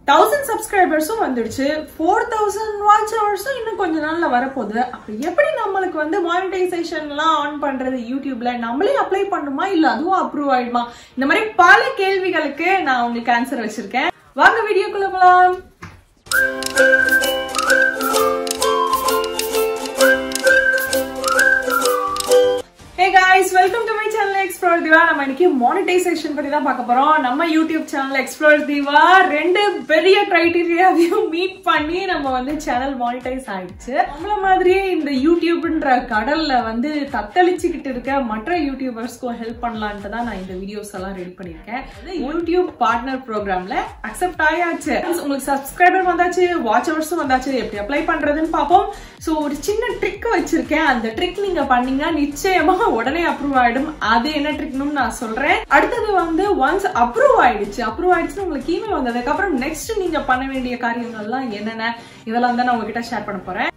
thousand சப்ஸ்கிரைபர்ஸும் வந்துடுச்சு four thousand watch ஹவர்ஸும் இன்னும் கொஞ்ச நாள்ல வரப்போகுது அப்ப எப்படி நம்மளுக்கு வந்து மானிட்டைசேஷன்லாம் ஆன் பண்றது யூடியூப்ல நம்மளே அப்ளை பண்ணுமா இல்ல அதுவும் அப்ரூவ் ஆயிடுமா இந்த மாதிரி பல கேள்விகளுக்கு நான் உங்களுக்கு ஆன்சர் வச்சிருக்கேன் வாங்க வீடியோக்குள்ள போலாம் hey guys welcome to my channel explore Diva நம்ம இன்னைக்கு மானிட்டைசேஷன் பத்தி தான் பார்க்க போறோம் நம்ம யூடியூப் சேனல் எக்ஸ்ப்ளோர் திவா ரெண்டு பெரிய கிரைட்டீரியாவையும் மீட் பண்ணி நம்ம வந்து சேனல் மானிட்டைஸ் ஆயிடுச்சு நம்மள மாதிரியே இந்த யூடியூப்ன்ற கடல்ல வந்து தத்தளிச்சுக்கிட்டு இருக்க மற்ற யூடியூபர்ஸ்க்கும் ஹெல்ப் பண்ணலான்ட்டு தான் நான் இந்த வீடியோஸ் எல்லாம் ரெடி பண்ணியிருக்கேன் யூடியூப் பார்ட்னர் ப்ரோக்ராம்ல அக்செப்ட் ஆயாச்சு உங்களுக்கு சப்ஸ்கிரைபர் வந்தாச்சு வாட்ச் ஹவர்ஸும் வந்தாச்சு எப்படி அப்ளை பண்றதுன்னு பார்ப்போம் ஸோ ஒரு சின்ன ட்ரிக் வச்சிருக்கேன் அந்த ட்ரிக் நீங்க பண்ணீங்கன்னா நிச்சயமா உடனே அப்ரூவ் ஆயிடும் அது என்ன ட்ரிக்னு நான் சொல்றேன் அடுத்தது வந்து ஒன்ஸ் அப்ரூவ் ஆயிடுச்சு அப்ரூவ் ஆயிடுச்சுன்னு உங்களுக்கு இமெயில் வந்ததுக்கு அப்புறம் நெக்ஸ்ட் நீங்க பண்ண வேண்டிய காரியங்கள்லாம் என்னென்ன இதெல்லாம் தான் நான் உங்ககிட்ட ஷேர் பண்ண போறேன்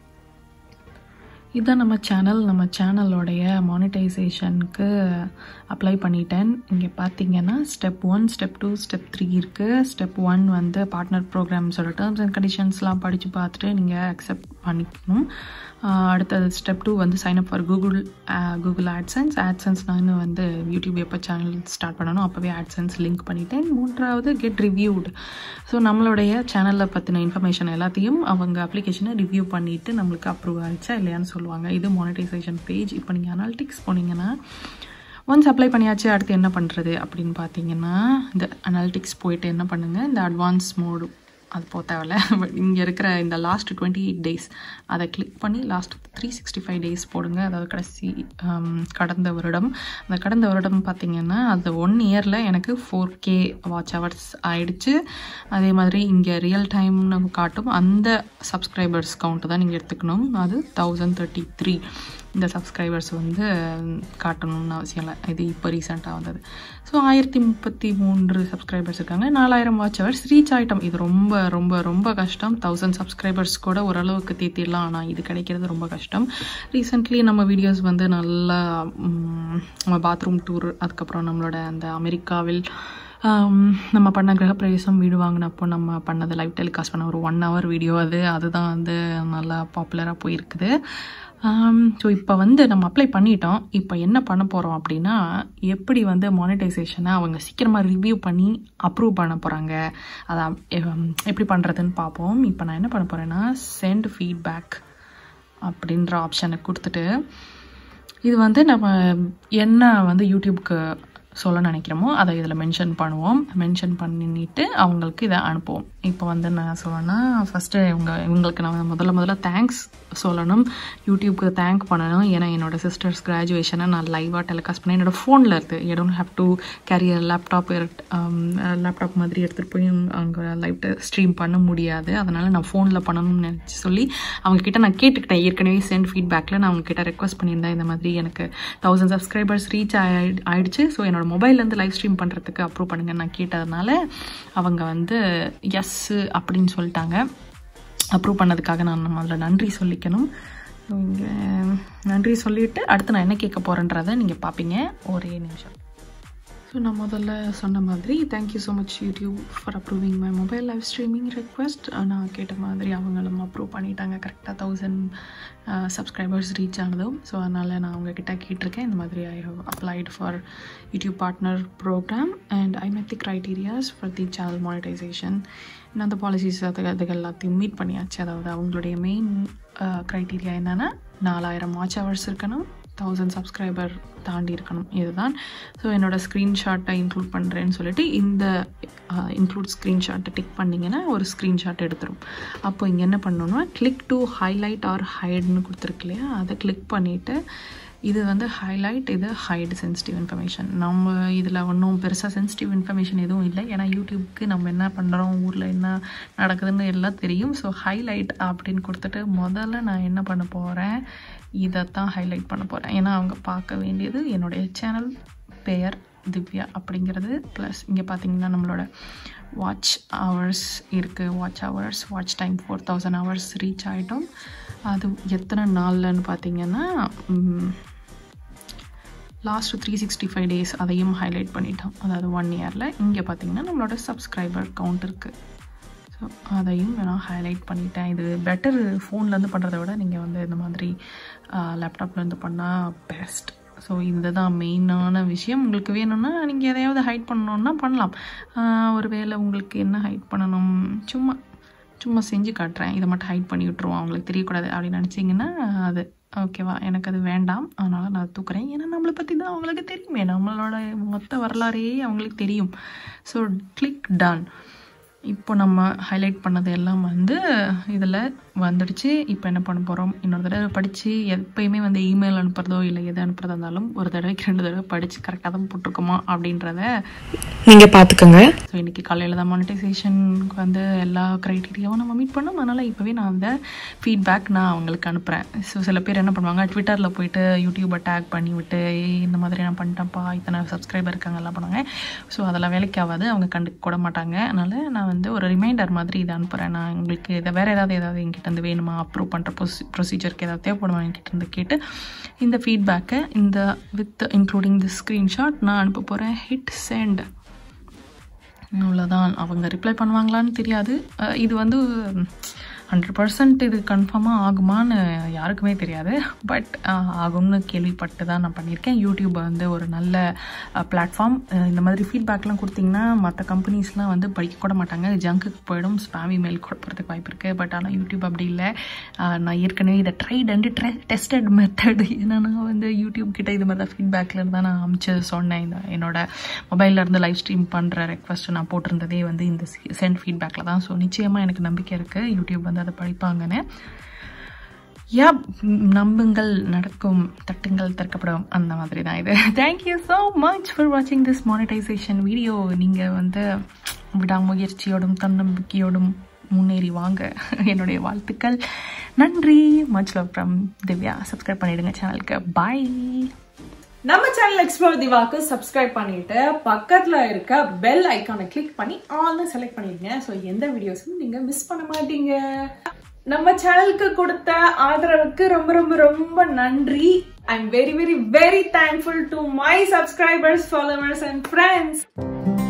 இதுதான் நம்ம சேனல் நம்ம சேனலோடைய மானிட்டைசேஷனுக்கு அப்ளை பண்ணிட்டேன் இங்கே பார்த்தீங்கன்னா step one step two step three இருக்குது ஸ்டெப் ஒன் வந்து பார்ட்னர் ப்ரோக்ராம்ஸோட டேர்ம்ஸ் அண்ட் கண்டிஷன்ஸ்லாம் படித்து பார்த்துட்டு நீங்கள் அக்செப்ட் பண்ணிக்கணும் அடுத்தது ஸ்டெப் டூ வந்து sign up for Google Google AdSense AdSense நான் வந்து யூடியூப் எப்போ சேனல் ஸ்டார்ட் பண்ணணும் அப்போவே ஆட்சன்ஸ் லிங்க் பண்ணிட்டேன் மூன்றாவது கெட் ரிவ்யூடு ஸோ நம்மளுடைய சேனலில் பற்றின இன்ஃபர்மேஷன் எல்லாத்தையும் அவங்க அப்ளிகேஷனை ரிவ்யூ பண்ணிவிட்டு நம்மளுக்கு அப்ரூவ் ஆகிடுச்சா இல்லையான்னு சொல்லுவாங்க இது மானிட்டைசேஷன் பேஜ் இப்போ நீங்கள் அனாலிட்டிக்ஸ் போனீங்கன்னா ஒன்ஸ் அப்ளை பண்ணியாச்சு அடுத்து என்ன பண்ணுறது அப்படின்னு பார்த்தீங்கன்னா இந்த அனாலிட்டிக்ஸ் போயிட்டு என்ன பண்ணுங்கள் இந்த அட்வான்ஸ் மோடு அது போக தேவையில்ல பட் இங்கே இருக்கிற இந்த லாஸ்ட் டுவெண்ட்டி எயிட் டேஸ் அதை கிளிக் பண்ணி last three sixty five days போடுங்க அதாவது கடைசி கடந்த வருடம் அந்த கடந்த வருடம் பார்த்திங்கன்னா அந்த ஒன் இயரில் எனக்கு ஃபோர் கே வாட்ச் ஹவர்ஸ் ஆயிடுச்சு அதே மாதிரி இங்கே ரியல் டைம்னு காட்டும் அந்த சப்ஸ்கிரைபர்ஸ் கவுண்ட்டு தான் நீங்கள் எடுத்துக்கணும் அது தௌசண்ட் தேர்ட்டி த்ரீ இந்த சப்ஸ்கிரைபர்ஸ் வந்து காட்டணும்னு அவசியம் இல்லை இது இப்போ ரீசெண்டாக வந்தது ஸோ ஆயிரத்தி முப்பத்தி மூன்று சப்ஸ்கிரைபர்ஸ் இருக்காங்க நாலாயிரம் வாட்ச் ஹவர்ஸ் ரீச் ஆகிட்டோம் இது ரொம்ப ரொம்ப ரொம்ப கஷ்டம் தௌசண்ட் சப்ஸ்கிரைபர்ஸ் கூட ஓரளவுக்கு தேத்திடலாம் ஆனால் இது கிடைக்கிறது ரொம்ப கஷ்டம் ரீசெண்ட்லி நம்ம வீடியோஸ் வந்து நல்லா நம்ம பாத்ரூம் டூர் அதுக்கப்புறம் நம்மளோட அந்த அமெரிக்காவில் நம்ம பண்ண கிரகப்பிரவேசம் வீடு வாங்கினப்போ நம்ம பண்ணது லைவ் டெலிகாஸ்ட் பண்ண ஒரு ஒன் ஹவர் வீடியோ அது அதுதான் வந்து நல்லா பாப்புலராக போயிருக்குது ஸோ இப்போ வந்து நம்ம அப்ளை பண்ணிட்டோம் இப்போ என்ன பண்ண போகிறோம் அப்படின்னா எப்படி வந்து மானிட்டைசேஷனை அவங்க சீக்கிரமாக ரிவ்யூ பண்ணி அப்ரூவ் பண்ண போகிறாங்க அதை எப்படி பண்ணுறதுன்னு பார்ப்போம் இப்போ நான் என்ன பண்ண போகிறேன்னா சென்ட் ஃபீட்பேக் அப்படின்ற ஆப்ஷனை கொடுத்துட்டு இது வந்து நம்ம என்ன வந்து யூடியூப்க்கு சொல்ல நினைக்கிறோமோ அதை இதில் மென்ஷன் பண்ணுவோம் மென்ஷன் பண்ணிட்டு அவங்களுக்கு இதை அனுப்புவோம் இப்போ வந்து நான் சொல்லணும்னா ஃபஸ்ட்டு இவங்க இவங்களுக்கு நான் முதல்ல முதல்ல தேங்க்ஸ் சொல்லணும் யூடியூப்க்கு தேங்க் பண்ணணும் ஏன்னா என்னோட சிஸ்டர்ஸ் கிராஜுவேஷனை நான் லைவாக டெலிகாஸ்ட் பண்ணேன் என்னோடய ஃபோனில் இருக்குது I don't have to carry a laptop laptop மாதிரி எடுத்துகிட்டு போய் அங்கே லைவ் ஸ்ட்ரீம் பண்ண முடியாது அதனால் நான் ஃபோனில் பண்ணணும்னு நினச்சி சொல்லி அவங்கக்கிட்ட நான் கேட்டுக்கிட்டேன் ஏற்கனவே சென்ட் ஃபீட்பேக்கில் நான் அவங்கக்கிட்ட ரெக்வஸ்ட் பண்ணியிருந்தேன் இந்த மாதிரி எனக்கு தௌசண்ட் சப்ஸ்கிரைபர்ஸ் ரீச் ஆயி ஆயிடுச்சு ஸோ என்னோட மொபைல்லேருந்து லைவ் ஸ்ட்ரீம் பண்ணுறதுக்கு அப்ரூவ் பண்ணுங்க நான் கேட்டதுனால அவங்க வந்து எஸ் அப்படின்னு சொல்லிட்டாங்க அப்ரூவ் பண்ணதுக்காக நான் நம்ம அதில் நன்றி சொல்லிக்கணும் இங்கே நன்றி சொல்லிவிட்டு அடுத்து நான் என்ன கேட்க போகிறேன்றதை நீங்கள் பார்ப்பீங்க ஒரே நிமிஷம் ஸோ நான் முதல்ல சொன்ன மாதிரி thank you so much YouTube for approving my mobile live streaming request நான் கேட்ட மாதிரி அவங்களும் அப்ரூவ் பண்ணிட்டாங்க கரெக்டாக தௌசண்ட் சப்ஸ்கிரைபர்ஸ் ரீச் ஆனதும் ஸோ அதனால் நான் அவங்கக்கிட்ட கேட்டிருக்கேன் இந்த மாதிரி I have applied for YouTube partner program and I met the criterias for the channel monetization இன்னும் அந்த பாலிசிஸ் அது அதுகள் எல்லாத்தையும் மீட் பண்ணியாச்சு அதாவது அவங்களுடைய மெயின் க்ரைட்டீரியா என்னென்னா நாலாயிரம் வாட்ச் ஹவர்ஸ் இருக்கணும் தௌசண்ட் சப்ஸ்கிரைபர் தாண்டி இருக்கணும் இதுதான் ஸோ என்னோடய ஸ்க்ரீன்ஷாட்டை இன்க்ளூட் பண்ணுறேன்னு சொல்லிட்டு இந்த இன்க்ளூட் ஸ்க்ரீன்ஷாட்டை டிக் பண்ணிங்கன்னா ஒரு ஸ்க்ரீன்ஷாட் எடுத்துரும் அப்போ இங்கே என்ன பண்ணணும்னா கிளிக் டு ஹைலைட் ஆர் ஹைட்னு கொடுத்துருக்கு இல்லையா அதை கிளிக் பண்ணிவிட்டு இது வந்து ஹைலைட் இது ஹைடு சென்சிட்டிவ் இன்ஃபர்மேஷன் நம்ம இதில் ஒன்றும் பெருசாக சென்சிட்டிவ் இன்ஃபர்மேஷன் எதுவும் இல்லை ஏன்னா யூடியூப்க்கு நம்ம என்ன பண்ணுறோம் ஊரில் என்ன நடக்குதுன்னு எல்லாம் தெரியும் ஸோ ஹைலைட் அப்படின்னு கொடுத்துட்டு முதல்ல நான் என்ன பண்ண போகிறேன் இதைத்தான் ஹைலைட் பண்ண போகிறேன் ஏன்னா அவங்க பார்க்க வேண்டியது என்னுடைய சேனல் பெயர் திவ்யா அப்படிங்கிறது ப்ளஸ் இங்கே பார்த்தீங்கன்னா நம்மளோட வாட்ச் ஹவர்ஸ் இருக்குது watch hours watch time four thousand hours reach ஆகிட்டோம் அது எத்தனை நாள்லன்னு பார்த்தீங்கன்னா last three sixty five days அதையும் ஹைலைட் பண்ணிட்டோம் அதாவது ஒன் இயரில் இங்கே பார்த்தீங்கன்னா நம்மளோட சப்ஸ்கிரைபர் கவுண்ட் இருக்குது ஸோ ஸோ அதையும் நான் ஹைலைட் பண்ணிட்டேன் இது பெட்டர் ஃபோன்லேருந்து பண்ணுறத விட நீங்கள் வந்து இந்த மாதிரி லேப்டாப்லேருந்து பண்ணால் பெஸ்ட் ஸோ இதுதான் மெயினான விஷயம் உங்களுக்கு வேணும்னா நீங்கள் எதையாவது ஹைட் பண்ணணுன்னா பண்ணலாம் ஆஹ் ஒருவேளை உங்களுக்கு என்ன ஹைட் பண்ணணும் சும்மா சும்மா செஞ்சு காட்டுறேன் இதை மட்டும் ஹைட் பண்ணி விட்ருவோம் அவங்களுக்கு தெரியக்கூடாது அப்படின்னு நினச்சிங்கன்னா அது ஓகேவா எனக்கு அது வேண்டாம் அதனால் நான் தூக்குறேன் ஏன்னா நம்மளை பற்றி தான் அவங்களுக்கு தெரியுமே நம்மளோட மொத்த வரலாறே அவங்களுக்கு தெரியும் ஸோ கிளிக் டன் இப்போ நம்ம ஹைலைட் பண்ணது எல்லாம் வந்து இதில் வந்துடுச்சு இப்போ என்ன பண்ண போகிறோம் இன்னொரு தடவை படித்து எப்பயுமே வந்து இமெயில் அனுப்புறதோ இல்லை எது அனுப்புறதா இருந்தாலும் ஒரு தடவைக்கு ரெண்டு தடவை படித்து கரெக்டாக தான் போட்டிருக்கோமா அப்படின்றத நீங்கள் பார்த்துக்கோங்க ஸோ இன்றைக்கி காலையில் தான் மானிட்டைசேஷனுக்கு வந்து எல்லா க்ரைட்டீரியாவும் நம்ம மீட் பண்ணோம் அதனால் இப்போவே நான் அந்த ஃபீட்பேக் நான் அவங்களுக்கு அனுப்புகிறேன் ஸோ சில பேர் என்ன பண்ணுவாங்க ட்விட்டரில் போயிட்டு யூடியூப்பை டேக் பண்ணி விட்டு "ஏய், இந்த மாதிரி நான் பண்ணிட்டேன்ப்பா இத்தனை சப்ஸ்கிரைபர் இருக்காங்க எல்லாம் பண்ணுவாங்க ஸோ அதெல்லாம் வேலைக்கு ஆகாது அவங்க கண்டுக்க கூட மாட்டாங்க அதனால் நான் வந்து ஒரு ரிமைண்டர் மாதிரி இதை அனுப்புகிறேன் நான் உங்களுக்கு இதை வேறு ஏதாவது ஏதாவது என்கிட்ட இருந்து வேணுமா அப்ரூவ் பண்ணுற ப்ரொசி ப்ரொசீஜருக்கு ஏதாவது தேவைப்படுமா என்கிட்ட இருந்து கேட்டு இந்த ஃபீட்பேக்கை இந்த வித் இன்க்ளூடிங் தி ஸ்க்ரீன்ஷாட் நான் அனுப்ப போகிறேன் ஹிட் சென்ட் அவ்வளோதான் அவங்க ரிப்ளை பண்ணுவாங்களான்னு தெரியாது அஹ் இது வந்து ஹண்ட்ரட் பர்சன்ட் இது கன்ஃபார்மாக ஆகுமான்னு யாருக்குமே தெரியாது பட் ஆகும்னு கேள்விப்பட்டு தான் நான் பண்ணியிருக்கேன் யூடியூப் வந்து ஒரு நல்ல பிளாட்ஃபார்ம் இந்த மாதிரி ஃபீட்பேக்லாம் கொடுத்தீங்கன்னா மற்ற கம்பெனிஸ்லாம் வந்து படிக்க கூட மாட்டாங்க ஜங்குக்கு போயிடும் ஸ்பேம் இமெயில் கூட போகிறதுக்கு வாய்ப்பு இருக்குது பட் ஆனால் யூடியூப் அப்படி இல்லை அஹ் நான் ஏற்கனவே இதை tried and try tested method ஏன்னா நான் வந்து யூடியூப் கிட்ட இது மாதிரி தான் ஃபீட்பேக்கில் இருந்து தான் நான் அமிச்சு சொன்னேன் இந்த என்னோட மொபைல்ல இருந்து லைவ் ஸ்ட்ரீம் பண்ணுற ரெக்வஸ்ட் நான் போட்டிருந்ததே வந்து இந்த சென்ட் ஃபீட்பேக்கில் தான் ஸோ நிச்சயமாக எனக்கு நம்பிக்கை இருக்குது யூடியூப் வந்து அதை படிப்பாங்கன்னு யா நம்புங்கள் நடக்கும் தட்டுங்கள் திறக்கப்படும் அந்த மாதிரி தான் இது தேங்க்யூ ஸோ மச் ஃபார் வாட்சிங் திஸ் மானிட்டைசேஷன் வீடியோ நீங்கள் வந்து விடாமுயற்சியோடும் தன்னம்பிக்கையோடும் முன்னேறி வாங்க என்னுடைய வாழ்த்துக்கள் நன்றி much love from Divya subscribe பண்ணிடுங்க சேனலுக்கு பாய் நம்ம சேனல் எக்ஸ்ப்ளோர் திவாக்கு சப்ஸ்கிரைப் பண்ணிட்டு பக்கத்துல இருக்க பெல் ஐக்கானை கிளிக் பண்ணி ஆல்னு செலக்ட் பண்ணிடுங்க ஸோ எந்த வீடியோஸும் நீங்க மிஸ் பண்ண மாட்டீங்க நம்ம சேனலுக்கு கொடுத்த ஆதரவுக்கு ரொம்ப ரொம்ப ரொம்ப நன்றி I am very very very thankful to my subscribers followers and friends